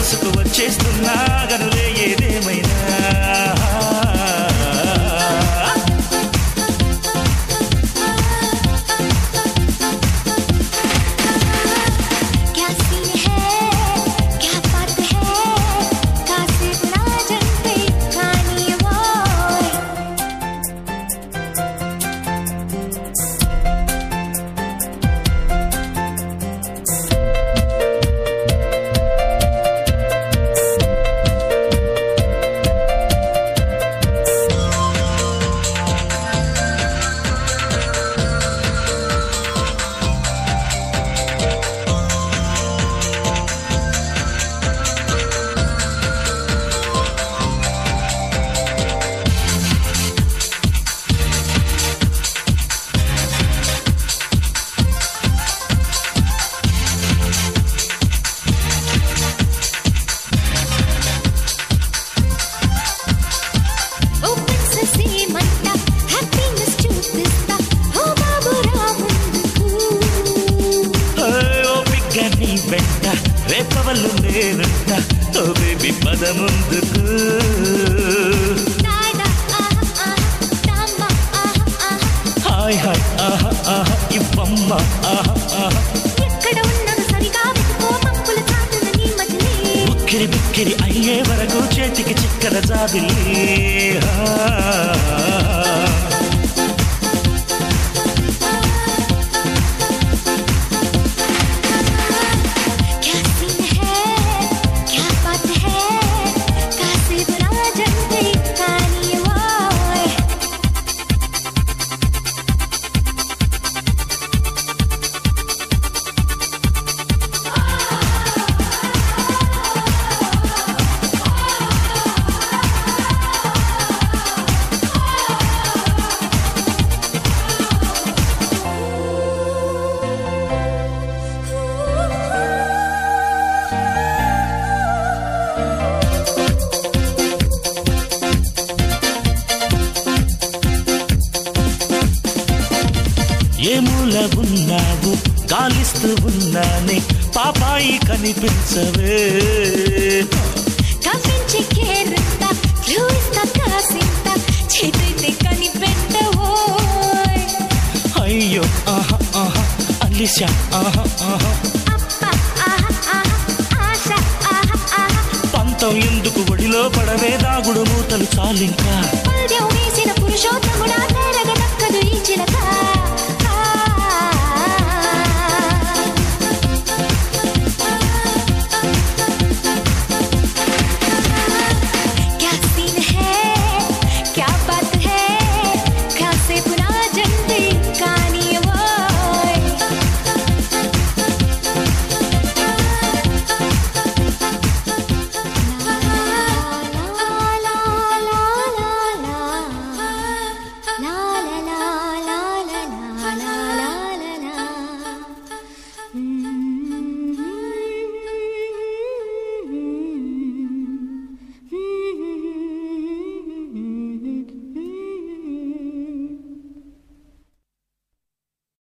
దూసుకు వచ్చేస్తున్నా గనులే ఏదేమైనా क्या सीन है क्या बात है कासिफ राजन पे कहानी वो ఓపెన్ ససేమంట హ్యాపీనెస్ చూపిస్తా ఓ బాబు రాముందుకు ఓపిగ్గా నీ వెంట రేపవల్లు నేనుంట ఓ బేబీ పద ముందుకు దాదా ఆహా ఆహా దామ్మ ఆహా ఆహా హాయ్ హాయ్ ఆహా ఆహా ఇవ్వమ్మ ఆహా ఆహా ఎక్కడ ఉన్నాడు సరిగా వెతుకో మప్పుల చాటున నీ మజిలీ ఉక్కిరి బిక్కిరి అయ్యే వరకు చేతికి చిక్కల జాబిల్లి क्या सीन है क्या बात है कासिफ राजन पे कहानी वो ఏ మూల ఉన్నావు గాలిస్తూ ఉన్నానే పాపాయి కనిపించవే కవ్వించి కేరింత క్లూయిస్త కాసింత చేతైతే కనిపెట్టవోయ్ అయ్యో ఆహా ఆహా అలిశా ఆహా ఆహా అప్ప ఆహా ఆహా ఆశ ఆహా ఆహా పంతం ఎందుకు ఒడిలో పడవే దాగుడు మూతలు చాలింకా పల్యం